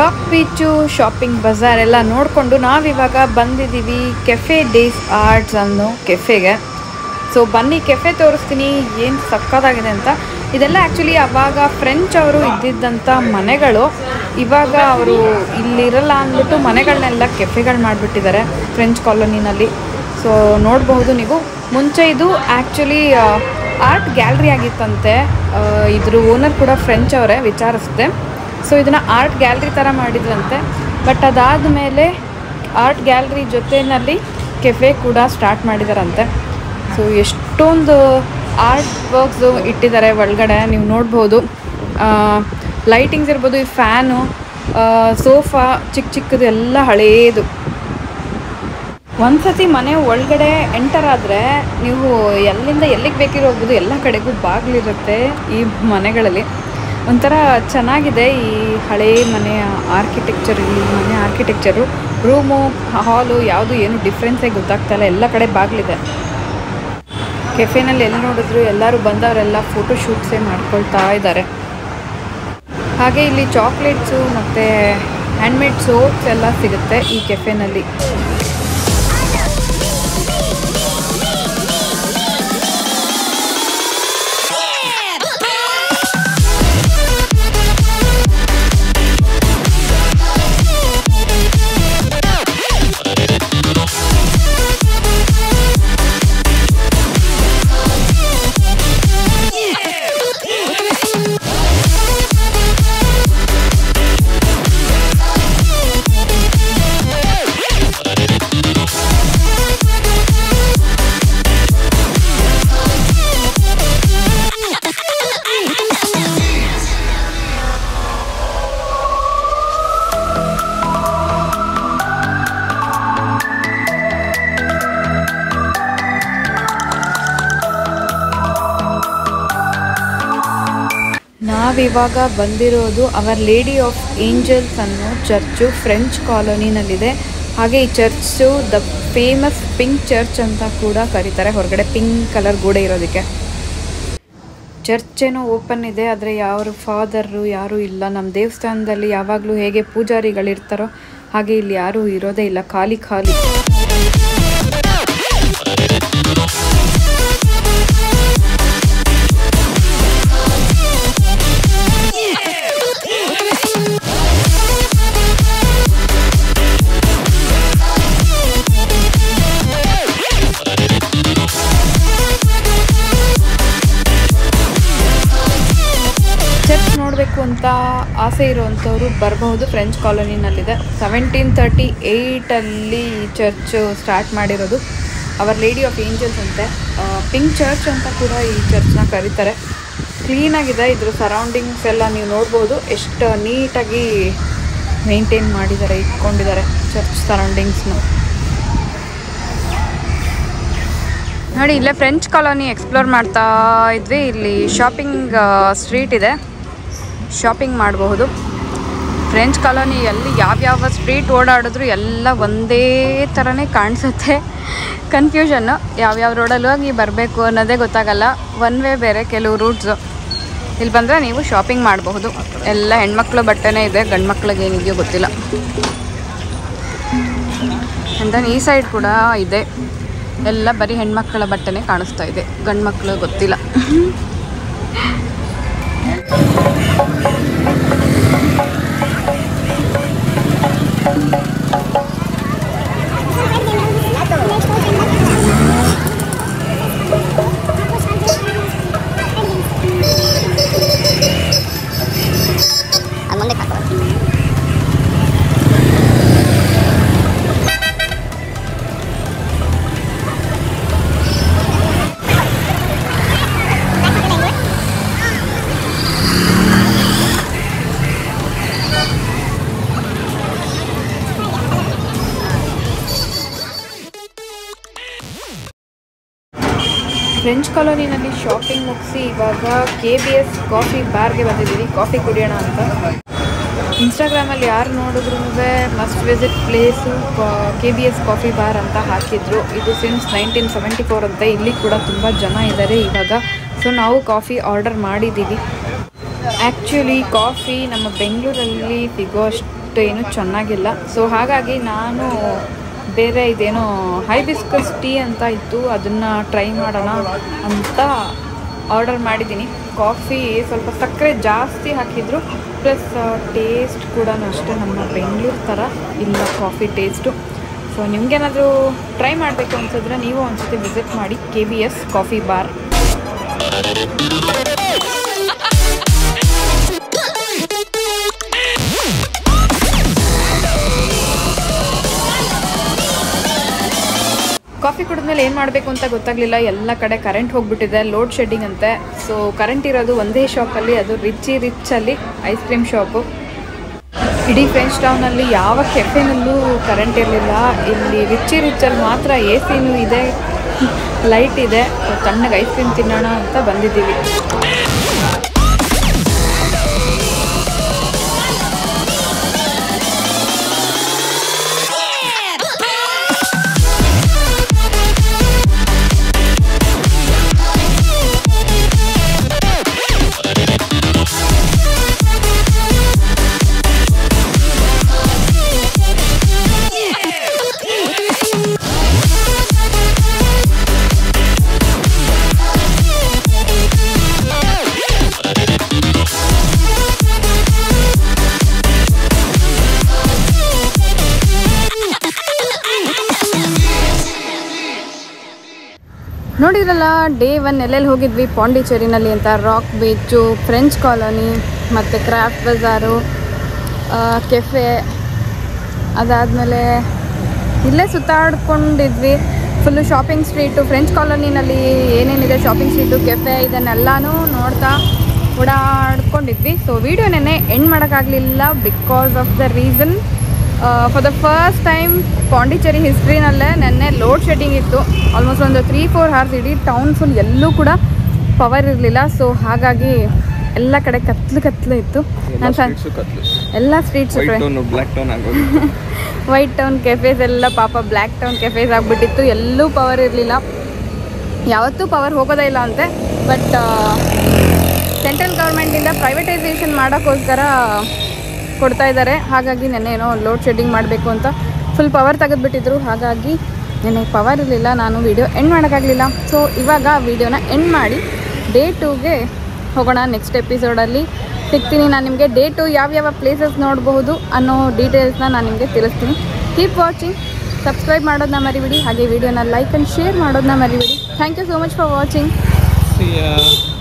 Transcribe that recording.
Rock beach shopping Bazaar ಎಲ್ಲ ನೋಡಿಕೊಂಡು ನಾವಿವಾಗ ಬಂದಿದ್ದೀವಿ ಕೆಫೆ ಡೇಸ್ ಆರ್ಟ್ಸ್ ಅನ್ನೋ ಕೆಫೆಗೆ ಸೊ ಬನ್ನಿ ಕೆಫೆ ತೋರಿಸ್ತೀನಿ ಏನು ಸಕ್ಕತ್ತಾಗಿದೆ ಅಂತ ಇದೆಲ್ಲ ಆ್ಯಕ್ಚುಲಿ ಅವಾಗ ಫ್ರೆಂಚ್ ಅವರು ಇದ್ದಿದ್ದಂಥ ಮನೆಗಳು ಇವಾಗ ಅವರು ಇಲ್ಲಿರಲ್ಲ ಅಂದ್ಬಿಟ್ಟು ಮನೆಗಳನ್ನೆಲ್ಲ ಕೆಫೆಗಳು ಮಾಡಿಬಿಟ್ಟಿದ್ದಾರೆ ಫ್ರೆಂಚ್ ಕಾಲೋನಿನಲ್ಲಿ ಸೊ ನೋಡಬಹುದು ನೀವು ಮುಂಚೆ ಇದು ಆ್ಯಕ್ಚುಲಿ ಆರ್ಟ್ ಗ್ಯಾಲರಿ ಆಗಿತ್ತಂತೆ ಆ, ಇದ್ರ ಓನರ್ ಕೂಡ ಫ್ರೆಂಚ್ ಅವರೇ ವಿಚಾರಿಸಿದೆ ಸೊ ಇದನ್ನು ಆರ್ಟ್ ಗ್ಯಾಲರಿ ಥರ ಮಾಡಿದ್ರಂತೆ ಬಟ್ ಅದಾದ ಮೇಲೆ ಆರ್ಟ್ ಗ್ಯಾಲರಿ ಜೊತೆಯಲ್ಲಿ ಕೆಫೆ ಕೂಡ ಸ್ಟಾರ್ಟ್ ಮಾಡಿದಾರಂತೆ ಸೊ ಎಷ್ಟೊಂದು ಆರ್ಟ್ ವರ್ಕ್ಸು ಇಟ್ಟಿದ್ದಾರೆ ಒಳಗಡೆ ನೀವು ನೋಡ್ಬೋದು ಲೈಟಿಂಗ್ಸ್ ಇರ್ಬೋದು ಈ ಫ್ಯಾನು ಸೋಫಾ ಚಿಕ್ಕ ಚಿಕ್ಕದು ಎಲ್ಲ ಹಳೇದು ಒಂದ್ಸತಿ ಮನೆ ಒಳಗಡೆ ಎಂಟರ್ ಆದರೆ ನೀವು ಎಲ್ಲಿಂದ ಎಲ್ಲಿಗೆ ಬೇಕಿರೋ ಹೋಗ್ಬೋದು ಎಲ್ಲ ಕಡೆಗೂ ಬಾಗಿಲಿರುತ್ತೆ ಈ ಮನೆಗಳಲ್ಲಿ ಒಂಥರ ಚೆನ್ನಾಗಿದೆ ಈ ಹಳೇ ಮನೆಯ ಆರ್ಕಿಟೆಕ್ಚರ್ ಇಲ್ಲಿ ಮನೆ ಆರ್ಕಿಟೆಕ್ಚರು ರೂಮು ಹಾಲು ಯಾವುದು ಏನು ಡಿಫ್ರೆನ್ಸೇ ಗೊತ್ತಾಗ್ತಾ ಇಲ್ಲ ಎಲ್ಲ ಕಡೆ ಬಾಗಿಲಿದೆ ಕೆಫೆನಲ್ಲಿ ಎಲ್ಲಿ ನೋಡಿದ್ರು ಎಲ್ಲರೂ ಬಂದವರೆಲ್ಲ ಫೋಟೋ ಶೂಟ್ಸೇ ಮಾಡ್ಕೊಳ್ತಾ ಇದ್ದಾರೆ ಹಾಗೆ ಇಲ್ಲಿ ಚಾಕ್ಲೇಟ್ಸು ಮತ್ತು ಹ್ಯಾಂಡ್ಮೇಡ್ ಸೋಪ್ಸ್ ಎಲ್ಲ ಸಿಗುತ್ತೆ ಈ ಕೆಫೆನಲ್ಲಿ ನಾವಿವಾಗ ಬಂದಿರೋದು ಅವರ್ ಲೇಡಿ ಆಫ್ ಏಂಜಲ್ಸ್ ಅನ್ನೋ ಚರ್ಚು ಫ್ರೆಂಚ್ ಕಾಲೋನಿನಲ್ಲಿದೆ ಹಾಗೆ ಈ church the famous pink church ಅಂತ ಕೂಡ ಕರೀತಾರೆ ಹೊರಗಡೆ ಪಿಂಕ್ ಕಲರ್ ಗೋಡೆ ಇರೋದಕ್ಕೆ ಚರ್ಚ್ ಏನೋ ಓಪನ್ ಇದೆ ಆದರೆ ಯಾರು ಫಾದರು ಯಾರೂ ಇಲ್ಲ ನಮ್ಮ ದೇವಸ್ಥಾನದಲ್ಲಿ ಯಾವಾಗಲೂ ಹೇಗೆ ಪೂಜಾರಿಗಳಿರ್ತಾರೋ ಹಾಗೆ ಇಲ್ಲಿ ಯಾರೂ ಇರೋದೇ ಇಲ್ಲ ಖಾಲಿ ಖಾಲಿ ಚರ್ಚ್ ನೋಡಬೇಕು ಅಂತ ಆಸೆ ಇರುವಂಥವ್ರು ಬರಬಹುದು ಫ್ರೆಂಚ್ ಕಾಲೋನಿನಲ್ಲಿದೆ ಸೆವೆಂಟೀನ್ ತರ್ಟಿ ಏಯ್ಟಲ್ಲಿ ಈ ಚರ್ಚ್ ಸ್ಟಾರ್ಟ್ ಮಾಡಿರೋದು ಅವರ್ ಲೇಡಿ ಆಫ್ ಏಂಜಲ್ಸ್ ಅಂತೆ ಪಿಂಕ್ ಚರ್ಚ್ ಅಂತ ಕೂಡ ಈ ಚರ್ಚ್ನ ಕರೀತಾರೆ ಕ್ಲೀನಾಗಿದೆ ಇದ್ರ ಸರೌಂಡಿಂಗ್ಸ್ ಎಲ್ಲ ನೀವು ನೋಡ್ಬೋದು ಎಷ್ಟು ನೀಟಾಗಿ ಮೇಂಟೈನ್ ಮಾಡಿದ್ದಾರೆ ಇಟ್ಕೊಂಡಿದ್ದಾರೆ ಚರ್ಚ್ ಸರೌಂಡಿಂಗ್ಸ್ನ ನೋಡಿ ಇಲ್ಲೇ ಫ್ರೆಂಚ್ ಕಾಲೋನಿ ಎಕ್ಸ್ಪ್ಲೋರ್ ಮಾಡ್ತಾ ಇದ್ವಿ ಇಲ್ಲಿ ಶಾಪಿಂಗ್ ಸ್ಟ್ರೀಟ್ ಇದೆ ಶಾಪಿಂಗ್ ಮಾಡಬಹುದು ಫ್ರೆಂಚ್ ಕಾಲೋನಿ ಎಲ್ಲಿ ಯಾವ್ಯಾವ ಸ್ಟ್ರೀಟ್ ಓಡಾಡಿದ್ರು ಎಲ್ಲ ಒಂದೇ ಥರನೇ ಕಾಣಿಸುತ್ತೆ ಕನ್ಫ್ಯೂಷನ್ನು ಯಾವ್ಯಾವ ರೋಡಲ್ಲಿ ಹೋಗಿ ಬರಬೇಕು ಅನ್ನೋದೇ ಗೊತ್ತಾಗಲ್ಲ ಒನ್ ವೇ ಬೇರೆ ಕೆಲವು ರೂಟ್ಸು ಇಲ್ಲಿ ಬಂದರೆ ನೀವು ಶಾಪಿಂಗ್ ಮಾಡಬಹುದು ಎಲ್ಲ ಹೆಣ್ಮಕ್ಳು ಬಟ್ಟೆನೇ ಇದೆ ಗಂಡು ಮಕ್ಳಿಗೆ ಏನಿದೆಯೋ ಗೊತ್ತಿಲ್ಲ ಆ್ಯಂಡ್ ದೆನ್ ಈ ಸೈಡ್ ಕೂಡ ಇದೆ ಎಲ್ಲ ಬರೀ ಹೆಣ್ಮಕ್ಳ ಬಟ್ಟೆನೇ ಕಾಣಿಸ್ತಾ ಇದೆ ಗಂಡು ಮಕ್ಕಳು ಗೊತ್ತಿಲ್ಲ ಅದು ಮುಂದೆ ಹಾಕೋ ಫ್ರೆಂಚ್ ಕಾಲೋನಿನಲ್ಲಿ ಶಾಪಿಂಗ್ ಮುಗಿಸಿ ಇವಾಗ ಕೆ ಬಿ ಎಸ್ ಕಾಫಿ ಬಾರ್ಗೆ ಬಂದಿದ್ದೀವಿ ಕಾಫಿ ಕುಡಿಯೋಣ ಅಂತ ಇನ್ಸ್ಟಾಗ್ರಾಮಲ್ಲಿ ಯಾರು ನೋಡಿದ್ರು must visit place K B S coffee bar ಅಂತ ಹಾಕಿದ್ರು ಇದು ಸಿನ್ಸ್ ನೈನ್ಟೀನ್ ಸೆವೆಂಟಿ ಫೋರ್ ಅಂತ ಇಲ್ಲಿ ಕೂಡ ತುಂಬ ಜನ ಇದ್ದಾರೆ ಇವಾಗ ಸೊ ನಾವು ಕಾಫಿ ಆರ್ಡರ್ ಮಾಡಿದ್ದೀವಿ ಆ್ಯಕ್ಚುಲಿ ಕಾಫಿ ನಮ್ಮ ಬೆಂಗಳೂರಲ್ಲಿ ಸಿಗೋ ಅಷ್ಟು ಅಷ್ಟು ಏನು ಚೆನ್ನಾಗಿಲ್ಲ ಸೊ ಹಾಗಾಗಿ ನಾನು ಬೇರೆ ಇದೇನೋ ಹೈಬಿಸ್ಕಸ್ ಟೀ ಅಂತ ಇತ್ತು ಅದನ್ನು ಟ್ರೈ ಮಾಡೋಣ ಅಂತ ಆರ್ಡರ್ ಮಾಡಿದ್ದೀನಿ ಕಾಫಿ ಸ್ವಲ್ಪ ಸಕ್ಕರೆ ಜಾಸ್ತಿ ಹಾಕಿದ್ರು ಪ್ಲಸ್ ಟೇಸ್ಟ್ ಕೂಡ ಅಷ್ಟೇ ನಮ್ಮ ಬೆಂಗಳೂರು ಥರ ಇಲ್ಲ ಕಾಫಿ ಟೇಸ್ಟು ಸೊ ನಿಮ್ಗೇನಾದರೂ ಟ್ರೈ ಮಾಡಬೇಕು ಅನ್ಸಿದ್ರೆ ನೀವು ಒಂದ್ಸತಿ ವಿಸಿಟ್ ಮಾಡಿ K B S coffee bar coffee ಕುಡಿದ್ಮೇಲೆ ಏನು ಮಾಡಬೇಕು ಅಂತ ಗೊತ್ತಾಗಲಿಲ್ಲ ಎಲ್ಲ ಕಡೆ ಕರೆಂಟ್ ಹೋಗ್ಬಿಟ್ಟಿದೆ ಲೋಡ್ ಶೆಡ್ಡಿಂಗ್ ಅಂತೆ ಸೊ ಕರೆಂಟ್ ಇರೋದು ಒಂದೇ ಶಾಪಲ್ಲಿ ಅದು ರಿಚ್ಚಿ ರಿಚ್ಚಲ್ಲಿ ಐಸ್ ಕ್ರೀಮ್ ಶಾಪು ಇಡೀ ಫ್ರೆಂಚ್ ಟೌನಲ್ಲಿ ಯಾವ ಕೆಫೆನಲ್ಲೂ ಕರೆಂಟ್ ಇರಲಿಲ್ಲ ಇಲ್ಲಿ ರಿಚ್ಚಿ ರಿಚ್ಚಲ್ಲಿ ಮಾತ್ರ ಎ ಸಿನೂ ಇದೆ ಲೈಟ್ ಇದೆ ಸೊ ತಣ್ಣಗೆ ಐಸ್ ಕ್ರೀಮ್ ತಿನ್ನೋಣ ಅಂತ ಬಂದಿದ್ದೀವಿ ನೋಡಿದ್ರಲ್ಲ ಡೇ ಒನ್ ಎಲ್ಲೆಲ್ಲಿ ಹೋಗಿದ್ವಿ ಪಾಂಡಿಚೇರಿನಲ್ಲಿ ಅಂತ ರಾಕ್ ಬೀಚು ಫ್ರೆಂಚ್ ಕಾಲೋನಿ ಮತ್ತು ಕ್ರಾಫ್ಟ್ ಬಜಾರು ಕೆಫೆ ಅದಾದಮೇಲೆ ಇಲ್ಲೇ ಸುತ್ತಾಡ್ಕೊಂಡಿದ್ವಿ ಫುಲ್ಲು ಶಾಪಿಂಗ್ ಸ್ಟ್ರೀಟು ಫ್ರೆಂಚ್ ಕಾಲೋನಿನಲ್ಲಿ ಏನೇನಿದೆ ಶಾಪಿಂಗ್ ಸ್ಟ್ರೀಟು ಕೆಫೆ ಇದನ್ನೆಲ್ಲನೂ ನೋಡ್ತಾ ಓಡಾಡ್ಕೊಂಡಿದ್ವಿ ಸೊ ವೀಡಿಯೋ ನೆನ್ನೆ ಎಂಡ್ ಮಾಡೋಕ್ಕಾಗಲಿಲ್ಲ because of the reason for the first time Pondicherry ಹಿಸ್ಟ್ರಿನಲ್ಲೇ ನೆನ್ನೆ ಲೋಡ್ ಶೆಡ್ಡಿಂಗ್ ಇತ್ತು ಆಲ್ಮೋಸ್ಟ್ ಒಂದು ತ್ರೀ ಫೋರ್ ಅವರ್ಸ್ ಇಡೀ ಟೌನ್ ಫುಲ್ ಎಲ್ಲೂ ಕೂಡ ಪವರ್ ಇರಲಿಲ್ಲ ಸೊ ಹಾಗಾಗಿ ಎಲ್ಲ ಕಡೆ ಕತ್ಲು ಕತ್ಲು ಇತ್ತು ನಾನು ಸ ಎಲ್ಲ ಸ್ಟ್ರೀಟ್ಸ್ ಬ್ಲ್ಯಾಕ್ ಟೋನ್ ಆಗೋದು ವೈಟ್ ಟೌನ್ ಕೆಫೇಸ್ ಎಲ್ಲ ಪಾಪ ಬ್ಲ್ಯಾಕ್ ಟೌನ್ ಕೆಫೇಸ್ ಆಗಿಬಿಟ್ಟಿತ್ತು ಎಲ್ಲೂ ಪವರ್ ಇರಲಿಲ್ಲ ಯಾವತ್ತೂ ಪವರ್ ಹೋಗೋದೇ ಇಲ್ಲ ಅಂತೆ ಬಟ್ ಸೆಂಟ್ರಲ್ ಗೌರ್ಮೆಂಟಿಂದ ಪ್ರೈವೇಟೈಸೇಷನ್ ಮಾಡೋಕ್ಕೋಸ್ಕರ ಕೊಡ್ತಾ ಇದ್ದಾರೆ ಹಾಗಾಗಿ ನೆನ್ನೆ ಏನೋ ಲೋಡ್ ಶೆಡ್ಡಿಂಗ್ ಮಾಡಬೇಕು ಅಂತ ಫುಲ್ ಪವರ್ ತೆಗೆದುಬಿಟ್ಟಿದ್ರು ಹಾಗಾಗಿ ನೆನ್ನೆ ಪವರ್ ಇರಲಿಲ್ಲ ನಾನು ವೀಡಿಯೋ ಎಂಡ್ ಮಾಡೋಕ್ಕಾಗಲಿಲ್ಲ ಸೊ ಇವಾಗ ವೀಡಿಯೋನ ಎಂಡ್ ಮಾಡಿ ಡೇ ಟೂಗೆ ಹೋಗೋಣ ನೆಕ್ಸ್ಟ್ ಎಪಿಸೋಡಲ್ಲಿ ಸಿಗ್ತೀನಿ ನಾನು ನಿಮಗೆ ಡೇ ಟು ಯಾವ್ಯಾವ ಪ್ಲೇಸಸ್ ನೋಡಬಹುದು ಅನ್ನೋ ಡೀಟೇಲ್ಸ್ನ ನಾನು ನಿಮಗೆ ತಿಳಿಸ್ತೀನಿ ಕೀಪ್ ವಾಚಿಂಗ್ ಸಬ್ಸ್ಕ್ರೈಬ್ ಮಾಡೋದನ್ನ ಮರಿಬಿಡಿ ಹಾಗೆ ವಿಡಿಯೋನ ಲೈಕ್ ಆ್ಯಂಡ್ ಶೇರ್ ಮಾಡೋದನ್ನ ಮರಿಬೇಡಿ thank you so much for watching See ya.